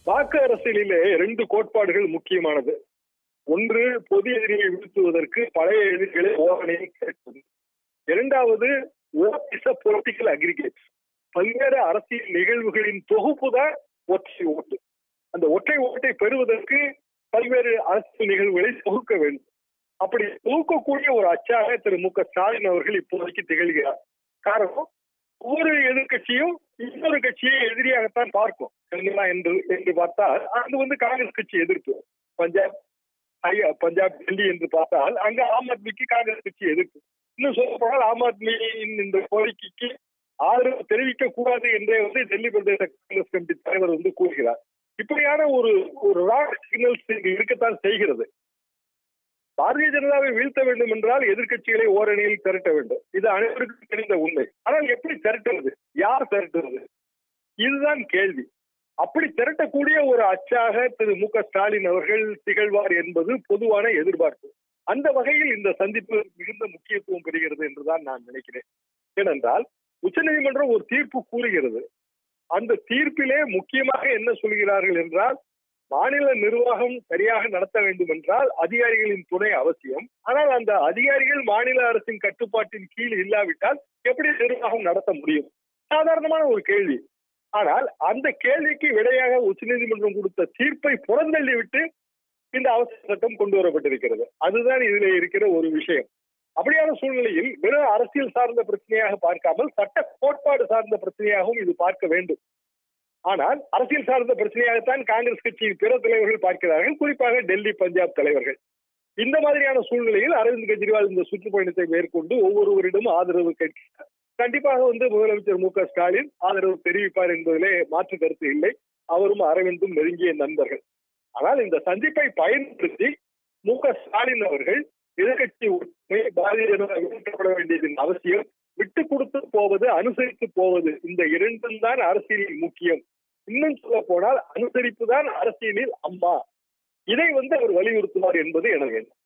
வாக்கு அரசியலிலே இரண்டு கோட்பாடுகள் முக்கியமானது ஒன்று பொது எதிரியை வீழ்த்துவதற்கு பழைய எதிரிகளை ஓரணையை கேட்பது இரண்டாவது ஓட்டிச பொலிட்டிக்கல் அக்ரிகேட் பல்வேறு அரசியல் நிகழ்வுகளின் தொகுப்பு தான் ஒற்றை ஓட்டு அந்த ஒற்றை ஓட்டை பெறுவதற்கு பல்வேறு அரசியல் நிகழ்வுகளை தொகுக்க வேண்டும் அப்படி தொகுக்கக்கூடிய ஒரு அச்சாக திரு மு க ஸ்டாலின் அவர்கள் இப்போதைக்கு திகழ்கிறார் காரணம் ஒவ்வொரு எதிர்கட்சியும் இன்னொரு கட்சியை எதிரியாகத்தான் பார்க்கும் சரிங்களா என்று என்று பார்த்தால் அது வந்து காங்கிரஸ் கட்சி எதிர்ப்பு பஞ்சாப் ஐயா, பஞ்சாப் டெல்லி என்று பார்த்தால் அங்க ஆம் ஆத்மிக்கு காங்கிரஸ் கட்சி எதிர்ப்பு இன்னும் சொல்ல போனால் ஆம் ஆத்மியின் இந்த கோரிக்கைக்கு ஆதரவு தெரிவிக்க கூடாது என்றே வந்து டெல்லி பிரதேச காங்கிரஸ் கமிட்டி தலைவர் வந்து கூறுகிறார் இப்படியான ஒரு ஒரு ராங் சிக்னல்ஸ் இங்கு இருக்கத்தான் செய்கிறது பாரதிய ஜனதாவை வீழ்த்த வேண்டும் என்றால் எதிர்க்கட்சிகளை ஓரணியில் திரட்ட வேண்டும் இது அனைவருக்கும் தெரிந்த உண்மை ஆனால் எப்படி திரட்டுவது யார் திரட்டுவது இதுதான் கேள்வி அப்படி திரட்டக்கூடிய ஒரு அச்சாக திரு மு க ஸ்டாலின் அவர்கள் திகழ்வார் என்பது பொதுவான எதிர்பார்ப்பு அந்த வகையில் இந்த சந்திப்பு மிகுந்த முக்கியத்துவம் பெறுகிறது என்றுதான் நான் நினைக்கிறேன் ஏனென்றால் உச்சநீதிமன்றம் ஒரு தீர்ப்பு கூறுகிறது அந்த தீர்ப்பிலே முக்கியமாக என்ன சொல்கிறார்கள் என்றால் மாநில நிர்வாகம் சரியாக நடத்த வேண்டும் என்றால் அதிகாரிகளின் துணை அவசியம் ஆனால் அந்த அதிகாரிகள் மாநில அரசின் கட்டுப்பாட்டின் கீழ் இல்லாவிட்டால் எப்படி நிர்வாகம் நடத்த முடியும் சாதாரணமான ஒரு கேள்வி ஆனால் அந்த கேள்விக்கு விடையாக உச்சநீதிமன்றம் கொடுத்த தீர்ப்பை புறந்தள்ளி விட்டு இந்த அவசர சட்டம் கொண்டு வரப்பட்டிருக்கிறது அதுதான் இதுல இருக்கிற ஒரு விஷயம் அப்படியான சூழ்நிலையில் வெறும் அரசியல் சார்ந்த பிரச்சனையாக பார்க்காமல் சட்ட கோட்பாடு சார்ந்த பிரச்சனையாகவும் இது பார்க்க வேண்டும் ஆனால் அரசியல் சார்ந்த பிரச்சனையாகத்தான் காங்கிரஸ் கட்சியின் பிற தலைவர்கள் பார்க்கிறார்கள் குறிப்பாக டெல்லி பஞ்சாப் தலைவர்கள் இந்த மாதிரியான சூழ்நிலையில் அரவிந்த் கெஜ்ரிவால் இந்த சுற்றுப்பயணத்தை மேற்கொண்டு ஒவ்வொருவரிடம் ஆதரவு கேட்கிறார் கண்டிப்பாக வந்து முதலமைச்சர் மு க ஸ்டாலின் ஆதரவு தெரிவிப்பார் என்பதிலே மாற்று கருத்து இல்லை அவரும் அரவிந்தும் நெருங்கிய நண்பர்கள் ஆனால் இந்த சந்திப்பை பயன்படுத்தி மு க ஸ்டாலின் அவர்கள் எதிர்கட்சி உரிமை பாரதிய ஜனதா வீழ்த்தப்பட வேண்டியதின் அவசியம் விட்டு கொடுத்து போவது அனுசரித்து போவது இந்த இரண்டும் தான் அரசியலில் முக்கியம் இன்னும் சொல்ல போனால் அனுசரிப்பு தான் அரசியலில் அம்மா இதை வந்து அவர் வலியுறுத்துவார் என்பது எனது எண்ணம்